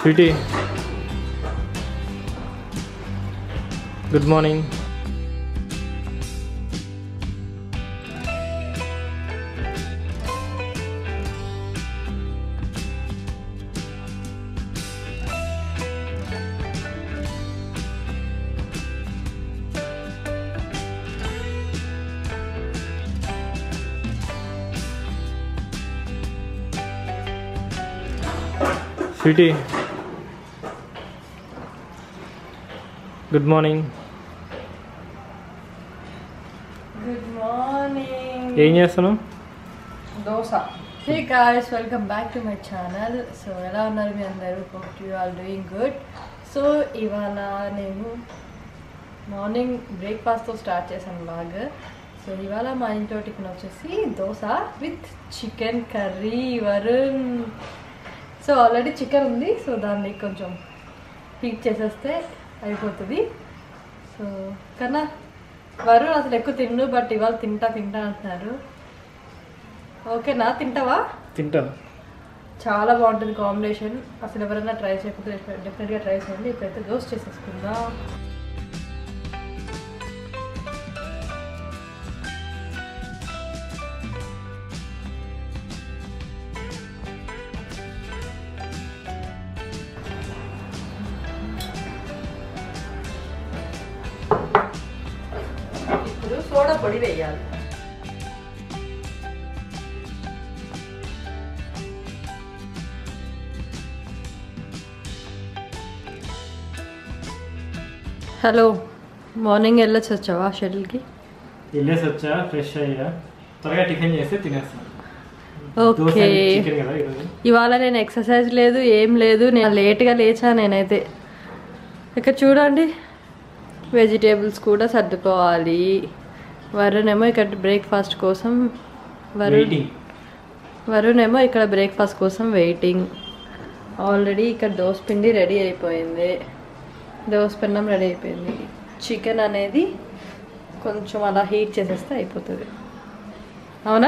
Sweety good morning sweetie good morning good morning ఏం చేస్తున్నావు dosa hey guys welcome back to my channel so ఎలా ఉన్నారు మీ అందరూ hope you are doing good so ఇవాళ నేను మార్నింగ్ బ్రేక్ఫాస్ట్తో స్టార్ట్ చేశాను బాగా సో ఇవాళ మా ఇంట్లో టిఫిన్ వచ్చేసి dosa with chicken curry Varun so already chicken ఉంది సో దాన్ని కొంచెం హీట్ చేసేస్తే అయిపోతుంది సో కన్నా వరుణ్ అసలు ఎక్కువ తిండు బట్ ఇవాళ తింటా తింటా అంటున్నారు ఓకేనా తింటావా తింటాను చాలా బాగుంటుంది కాంబినేషన్ అసలు ఎవరైనా ట్రై చేయకపోతే డెఫినెట్గా ట్రై చేయండి ఇప్పుడైతే దోశ చేసేసుకుందాం ఇప్పుడు సోడా పొడి వేయాలి హలో మార్నింగ్ వెళ్ళొచ్చు వచ్చావా షటిల్కి వెళ్ళేసి వచ్చా ఫ్రెష్ అయ్యా త్వరగా టిఫిన్ చేస్తే తినేస్తాను ఓకే చికెన్ కదా ఈరోజు ఇవాళ నేను ఎక్సర్సైజ్ లేదు ఏం లేదు నేను లేట్గా లేచా నేనైతే ఇక్కడ చూడండి వెజిటేబుల్స్ కూడా సర్దుకోవాలి వరుణ్ ఏమో ఇక్కడ బ్రేక్ఫాస్ట్ కోసం వరుణ్ వెయిటింగ్ వరుణ్ ఏమో ఇక్కడ బ్రేక్ఫాస్ట్ కోసం వెయిటింగ్ ఆల్రెడీ ఇక్కడ దోశ పిండి రెడీ అయిపోయింది దోశ పిండం రెడీ అయిపోయింది చికెన్ అనేది కొంచెం అలా హీట్ చేసేస్తే అయిపోతుంది అవునా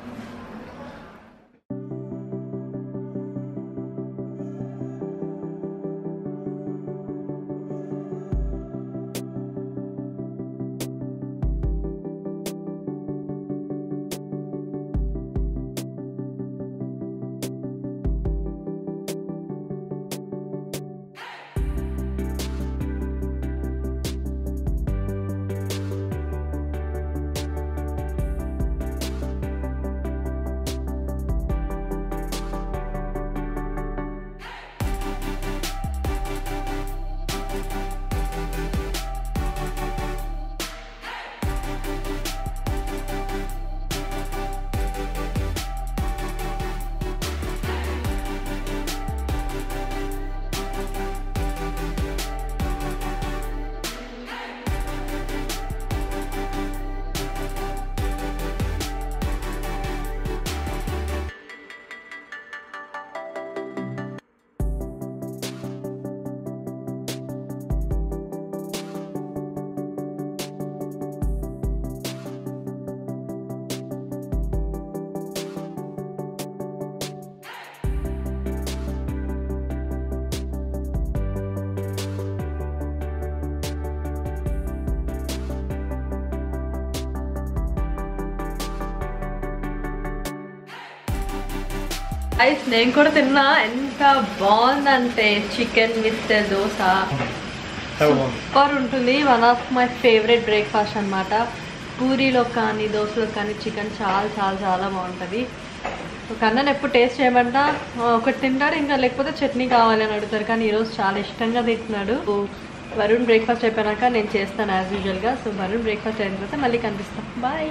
ఐస్ నేను కూడా తిన్నా ఎంత బాగుందంటే చికెన్ విత్ దోశ సూపర్ ఉంటుంది one of my favourite breakfast అన్నమాట పూరీలో కానీ దోశలో కానీ చికెన్ చాలా చాలా చాలా బాగుంటుంది కన్నా ఎప్పుడు టేస్ట్ చేయమంటా ఒకటి తింటాడు ఇంకా లేకపోతే చట్నీ కావాలి అని అడుగుతారు కానీ ఈరోజు చాలా ఇష్టంగా తింటున్నాడు వరుణ్ బ్రేక్ఫాస్ట్ అయిపోయాక నేను చేస్తాను యాజ్ యూజువల్గా సో వరుణ్ బ్రేక్ఫాస్ట్ అయిన తర్వాత మళ్ళీ కనిపిస్తాం బాయ్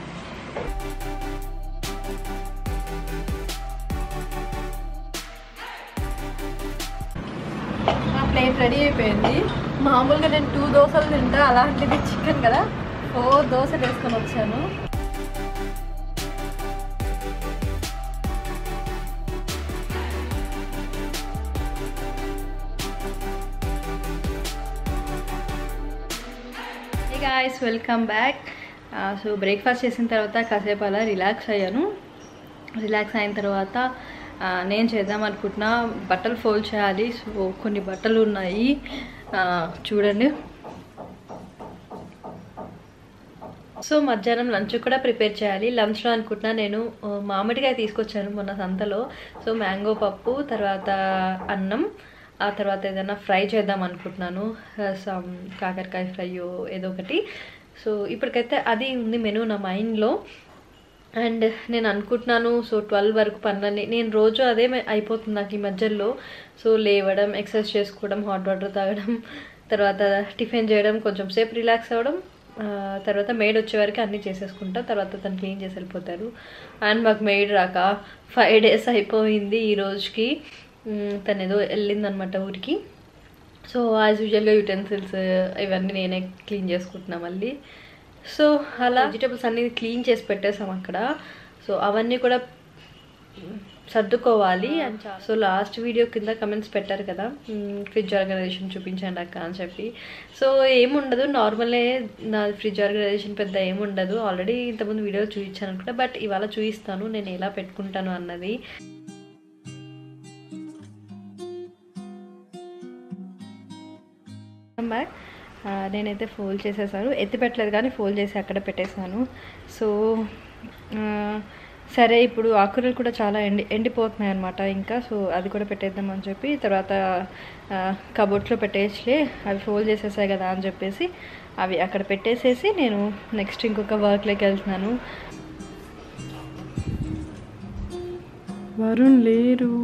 నా ప్లేట్ రెడీ అయిపోయింది మామూలుగా నేను టూ దోశలు తింటా అలాంటిది చికెన్ కదా ఫోర్ దోశలు వేసుకొని వచ్చాను guys welcome back so breakfast చేసిన తర్వాత కాసేపు అలా రిలాక్స్ అయ్యాను రిలాక్స్ అయిన తర్వాత ఆ, నేను చేద్దాం అనుకుంటున్నా బట్టలు ఫోల్డ్ చేయాలి సో కొన్ని బట్టలు ఉన్నాయి ఆ, చూడండి సో మధ్యాహ్నం లంచ్ కూడా ప్రిపేర్ చేయాలి లంచ్లో అనుకుంటున్నా నేను ఆ, మామిడికాయ తీసుకొచ్చాను మొన్న సంతలో సో మ్యాంగో పప్పు తర్వాత అన్నం ఆ తర్వాత ఏదైనా ఫ్రై చేద్దాం అనుకుంటున్నాను సమ్ కాకరకాయ ఫ్రై ఏదో ఒకటి సో ఇప్పటికైతే అది ఉంది మెనూ నా మైండ్లో అండ్ నేను అనుకుంటున్నాను సో ట్వెల్వ్ వరకు పనులన్నీ నేను రోజు అదే మే- అయిపోతుంది నాకు ఈ మధ్యలో సో లేవడం ఎక్సర్సైజ్ చేసుకోవడం హాట్ వాటర్ తాగడం తర్వాత టిఫిన్ చేయడం కొంచెం సేపు రిలాక్స్ అవ్వడం ఆ, తర్వాత మెయిడ్ వచ్చే వరకు అన్నీ చేసేసుకుంటా తర్వాత తను క్లీన్ చేసి వెళ్ళిపోతారు అండ్ మాకు మెయిడ్ రాక ఫైవ్ డేస్ అయిపోయింది ఈ రోజుకి మ్, తను ఏదో వెళ్ళిందనమాట ఊరికి సో యాజ్ యూజువల్గా యూటెన్సిల్స్ ఇవన్నీ నేనే క్లీన్ చేసుకుంటున్నా మళ్ళీ సో అలా వెజిటేబుల్స్ అన్ని క్లీన్ చేసి పెట్టేసాం అక్కడ సో అవన్నీ కూడా మ్, సర్దుకోవాలి అండ్ సో లాస్ట్ వీడియో కింద కమెంట్స్ పెట్టారు కదా ఫ్రిడ్జ్ ఆర్గనైజేషన్ చూపించండి అక్క అని చెప్పి సో ఏముండదు నార్మలే నా ఫ్రిడ్జ్ ఆర్గనైజేషన్ పెద్ద ఏముండదు ఆల్రెడీ ఇంతకుముందు వీడియో చూపించాను అనుకుంటా బట్ ఇవాళ చూపిస్తాను నేను ఎలా పెట్టుకుంటాను అన్నది బ్యాక్ నేనైతే ఫోల్డ్ చేసేసాను ఎత్తి పెట్టలేదు కానీ ఫోల్డ్ చేసి అక్కడ పెట్టేశాను సో ఆ, సరే ఇప్పుడు ఆకుకూరలు కూడా చాలా ఎండి ఎండిపోతున్నాయి అనమాట ఇంకా సో అది కూడా పెట్టేద్దామని చెప్పి తర్వాత కబోర్డ్స్లో పెట్టేసలే అవి ఫోల్డ్ చేసేసాయి కదా అని చెప్పేసి అవి అక్కడ పెట్టేసేసి నేను నెక్స్ట్ ఇంకొక వర్క్లోకి వెళ్తున్నాను వరుణ్ లేరు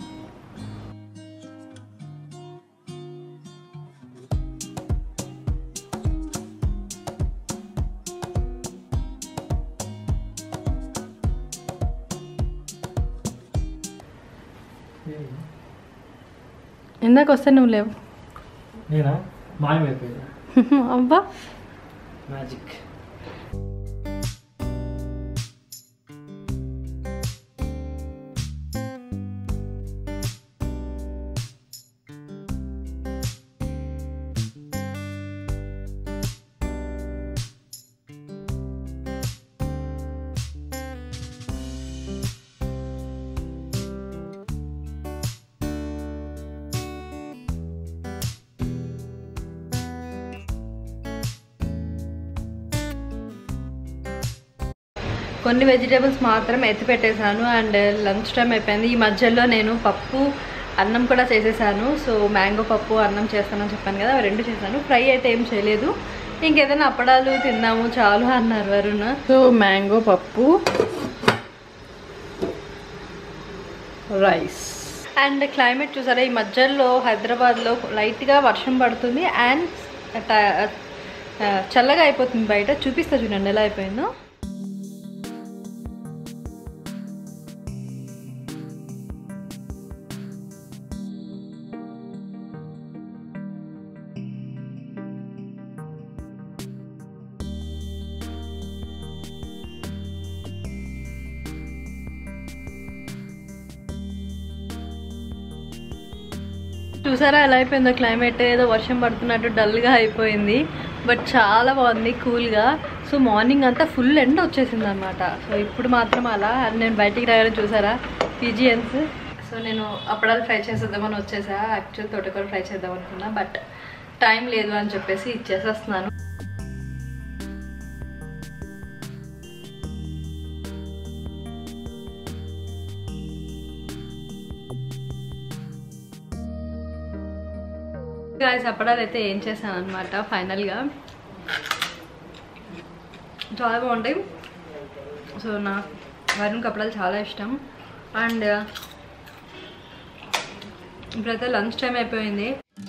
ఇందాక వస్తే నువ్వు లేవు నేనా మాయమైపోయింది అబ్బా మ్యాజిక్ కొన్ని వెజిటేబుల్స్ మాత్రం ఎత్తి పెట్టేశాను అండ్ లంచ్ టైం అయిపోయింది ఈ మధ్యలో నేను పప్పు అన్నం కూడా చేసేసాను సో మ్యాంగో పప్పు అన్నం చేస్తానని చెప్పాను కదా అవి రెండు చేశాను ఫ్రై అయితే ఏం చేయలేదు ఇంకేదైనా అప్పడాలు తిన్నాము చాలు అన్నారు వరుణ్ సో మ్యాంగో పప్పు రైస్ అండ్ క్లైమేట్ చూసారా ఈ మధ్యలో హైదరాబాద్లో లైట్గా వర్షం పడుతుంది అండ్ చల్లగా అయిపోతుంది బయట చూపిస్తా చూడండి ఎలా అయిపోయిందో చూసారా ఎలా అయిపోయిందో క్లైమేట్ ఏదో వర్షం పడుతున్నట్టు డల్గా అయిపోయింది బట్ చాలా బాగుంది కూల్గా సో మార్నింగ్ అంతా ఫుల్ ఎండ వచ్చేసింది అనమాట సో ఇప్పుడు మాత్రం అలా and నేను బయటికి రాగానే చూసారా పీజియన్స్ సో నేను అప్పడాలు ఫ్రై చేసేద్దామని వచ్చేసా యాక్చువల్ తోటకూర ఫ్రై చేద్దాం అనుకున్నా బట్ టైం లేదు అని చెప్పేసి ఇచ్చేసేస్తున్నాను గాయస్ అప్పడాలు అయితే ఏం చేశాను అనమాట ఫైనల్గా చాలా బాగుంటాయి సో నా వరుణ్ కప్పడాలు చాలా ఇష్టం అండ్ ఇప్పుడైతే లంచ్ టైం అయిపోయింది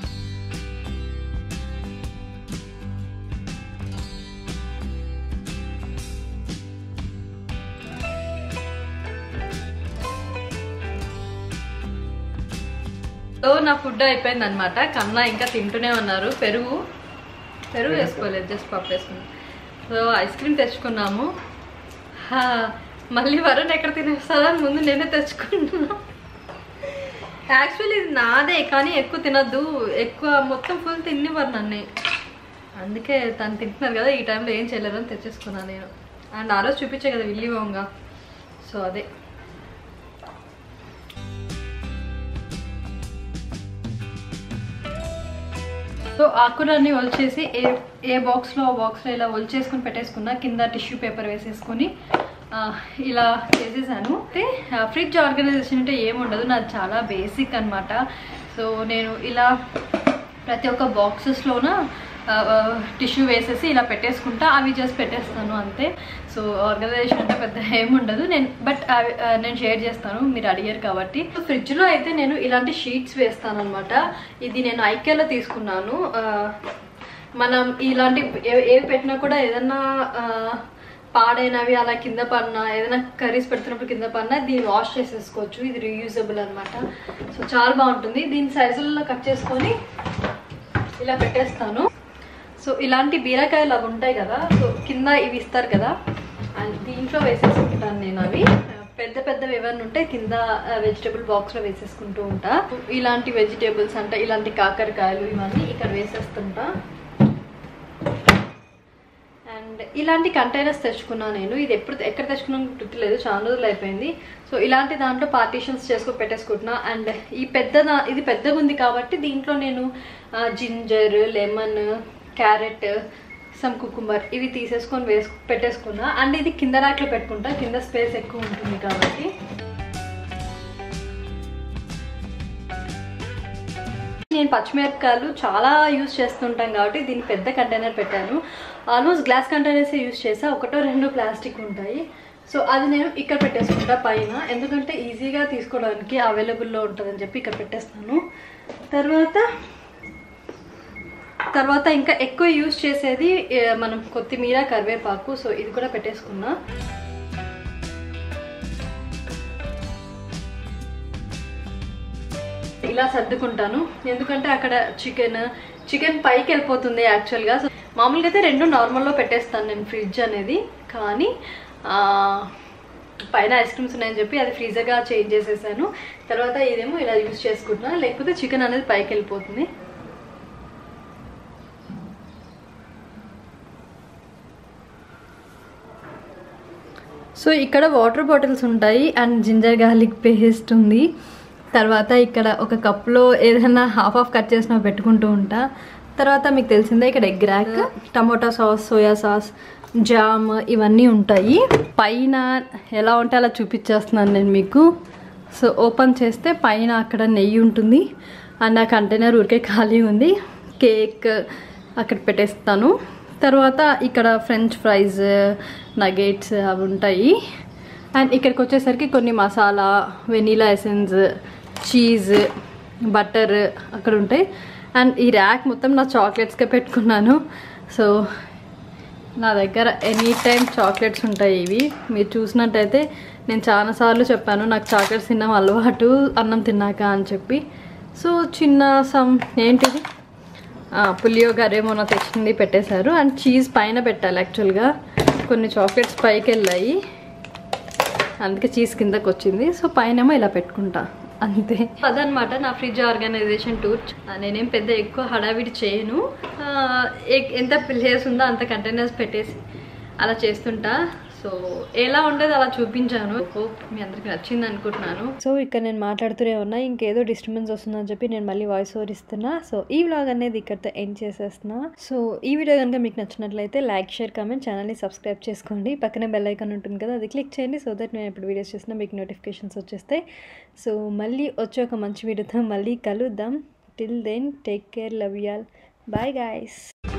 సో నా ఫుడ్ అయిపోయింది అనమాట కన్నా ఇంకా తింటూనే ఉన్నారు పెరుగు పెరుగు వేసుకోలేదు జస్ట్ పప్పు వేసుకున్నాం సో ఐస్ క్రీమ్ తెచ్చుకున్నాము హా, మళ్ళీ వరుణ్ ఎక్కడ తినేస్తుందా అని ముందు నేనే తెచ్చుకున్నా యాక్చువల్లీ ఇది నాదే కానీ ఎక్కువ తినద్దు ఎక్కువ మొత్తం ఫుల్ తిన్నివ్వరు నన్ను అందుకే తను తింటున్నారు కదా ఈ టైంలో ఏం చేయలేరు అని తెచ్చేసుకున్నాను నేను అండ్ ఆ రోజు చూపించే కదా విల్లి వంగ సో అదే సో ఆకులన్నీ ఒలిచేసి ఏ ఏ బాక్స్లో ఆ బాక్స్లో ఇలా ఒలిచేసుకుని పెట్టేసుకున్నా కింద టిష్యూ పేపర్ వేసేసుకొని ఆ, ఇలా చేసేసాను అయితే ఫ్రిడ్జ్ ఆర్గనైజేషన్ అంటే ఏముండదు నాది చాలా బేసిక్ అన్నమాట సో నేను ఇలా ప్రతి ఒక్క బాక్సెస్లోన టిష్యూ వేసేసి ఇలా పెట్టేసుకుంటా అవి జస్ట్ పెట్టేస్తాను అంతే సో ఆర్గనైజేషన్ అంటే పెద్ద ఏముండదు నేను బట్ అవి ఆ, నేను షేర్ చేస్తాను మీరు అడిగారు కాబట్టి ఫ్రిడ్జ్లో అయితే నేను ఇలాంటి షీట్స్ వేస్తాను అనమాట ఇది నేను ఐక్యాలో తీసుకున్నాను ఆ, మనం ఇలాంటి ఏ- ఏవి పెట్టినా కూడా ఏదన్నా ఆ, పాడైనవి అలా కింద పడినా ఏదైనా కర్రీస్ పెడుతున్నప్పుడు కింద పడినా దీన్ని వాష్ చేసేసుకోవచ్చు ఇది రీయూజబుల్ అనమాట సో చాలా బాగుంటుంది దీని సైజులలో కట్ చేసుకొని ఇలా పెట్టేస్తాను సో ఇలాంటి బీరకాయలు అవి ఉంటాయి కదా సో కింద ఇవి ఇస్తారు కదా అండ్ దీంట్లో వేసేసుకుంటాను నేను అవి పెద్ద పెద్దవి ఏమైనా ఉంటే కింద వెజిటేబుల్ బాక్స్లో వేసేసుకుంటూ ఉంటా ఇలాంటి వెజిటేబుల్స్ అంటే ఇలాంటి కాకరకాయలు ఇవన్నీ ఇక్కడ వేసేస్తుంటా అండ్ ఇలాంటి కంటైనర్స్ తెచ్చుకున్నాను నేను ఇది ఎప్పుడు ఎక్కడ తెచ్చుకున్నాను గుర్తులేదు చాలా రోజులు అయిపోయింది సో ఇలాంటి దాంట్లో పార్టీషన్స్ చేసుకొని పెట్టేసుకుంటున్నా అండ్ ఈ పెద్ద దా- ఇది పెద్దగా ఉంది కాబట్టి దీంట్లో నేను ginger lemon carrot some cucumber ఇవి తీసేసుకొని వేసు పెట్టేసుకున్నా అండ్ ఇది కింద ర్యాక్లో పెట్టుకుంటా కింద స్పేస్ ఎక్కువ ఉంటుంది కాబట్టి నేను పచ్చిమిరపకాయలు చాలా యూస్ చేస్తుంటాం కాబట్టి దీన్ని పెద్ద కంటైనర్ పెట్టాను ఆల్మోస్ట్ గ్లాస్ కంటైనర్స్ యూస్ చేసా ఒకటో రెండు ప్లాస్టిక్ ఉంటాయి సో అది నేను ఇక్కడ పెట్టేసుకుంటా పైన ఎందుకంటే ఈజీగా తీసుకోవడానికి అవైలబుల్లో ఉంటుందని చెప్పి ఇక్కడ పెట్టేస్తాను తర్వాత తర్వాత ఇంకా ఎక్కువ యూస్ చేసేది ఏ, మనం కొత్తిమీర కరివేపాకు సో ఇది కూడా పెట్టేసుకున్నా ఇలా సర్దుకుంటాను ఎందుకంటే అక్కడ చికెన్ చికెన్ పైకి వెళ్ళిపోతుంది యాక్చువల్గా సో మామూలుగా అయితే రెండు నార్మల్లో పెట్టేస్తాను నేను ఫ్రిడ్జ్ అనేది కానీ ఆ, పైన ఐస్ క్రీమ్స్ ఉన్నాయని చెప్పి అది ఫ్రీజర్గా చేంజ్ చేసేసాను తర్వాత ఇదేమో ఇలా యూస్ చేసుకుంటున్నా లేకపోతే చికెన్ అనేది పైకి వెళ్ళిపోతుంది సో ఇక్కడ వాటర్ బాటిల్స్ ఉంటాయి అండ్ జింజర్ గార్లిక్ పేస్ట్ ఉంది తర్వాత ఇక్కడ ఒక కప్లో ఏదైనా హాఫ్ ఆఫ్ కట్ చేసిన పెట్టుకుంటూ ఉంటా తర్వాత మీకు తెలిసిందే ఇక్కడ egg rack tomato sauce soya sauce jam ఇవన్నీ ఉంటాయి పైన ఎలా ఉంటే అలా చూపించేస్తున్నాను నేను మీకు సో ఓపెన్ చేస్తే పైన అక్కడ నెయ్యి ఉంటుంది అండ్ ఆ కంటైనర్ ఊరికే ఖాళీ ఉంది కేక్ అక్కడ పెట్టేస్తాను తర్వాత ఇక్కడ ఫ్రెంచ్ ఫ్రైస్ నగెట్స్ అవి ఉంటాయి అండ్ ఇక్కడికి వచ్చేసరికి కొన్ని masala vanilla essence cheese butter అక్కడ ఉంటాయి అండ్ ఈ ర్యాక్ మొత్తం నా చాక్లెట్స్కే పెట్టుకున్నాను సో నా దగ్గర ఎనీ టైం చాక్లెట్స్ ఉంటాయి ఇవి మీరు చూసినట్టయితే నేను చాలాసార్లు చెప్పాను నాకు చాక్లెట్స్ తినడం అలవాటు అన్నం తిన్నాక అని చెప్పి సో చిన్న సమ్ ఏంటిది ఆ, పులియోగరే మొన్న తెచ్చింది పెట్టేశారు అండ్ చీజ్ పైన పెట్టాలి యాక్చువల్గా కొన్ని చాక్లెట్స్ పైకి వెళ్ళాయి అందుకే చీజ్ కిందకు వచ్చింది సో పైనేమో ఇలా పెట్టుకుంటా అంతే అదనమాట నా ఫ్రిడ్జ్ ఆర్గనైజేషన్ టూర్ నేనేం పెద్ద ఎక్కువ హడావిడి చేయను ఆ, ఎ- ఎంత ప్లేస్ ఉందో అంత కంటైనర్స్ పెట్టేసి అలా చేస్తుంటా సో ఎలా ఉండేది అలా చూపించాను హోప్ మీ అందరికి నచ్చింది అనుకుంటున్నాను సో ఇక్కడ నేను మాట్లాడుతూనే ఉన్నా ఇంకేదో డిస్టర్బెన్స్ వస్తుందని చెప్పి నేను మళ్ళీ వాయిస్ ఓవర్ ఇస్తున్నా సో ఈ వ్లాగ్ అనేది ఇక్కడితో ఎండ్ చేసేస్తున్నా సో ఈ వీడియో కనుక మీకు నచ్చినట్లయితే లైక్ షేర్ కామెంట్ ఛానల్ని సబ్స్క్రైబ్ చేసుకోండి పక్కనే బెల్ ఐకాన్ ఉంటుంది కదా అది క్లిక్ చేయండి సో దట్ నేను ఎప్పుడు వీడియోస్ చేసినా మీకు నోటిఫికేషన్స్ వచ్చేస్తాయి సో మళ్ళీ వచ్చే ఒక మంచి వీడియోతో మళ్ళీ కలుద్దాం till then take care love y'all bye guys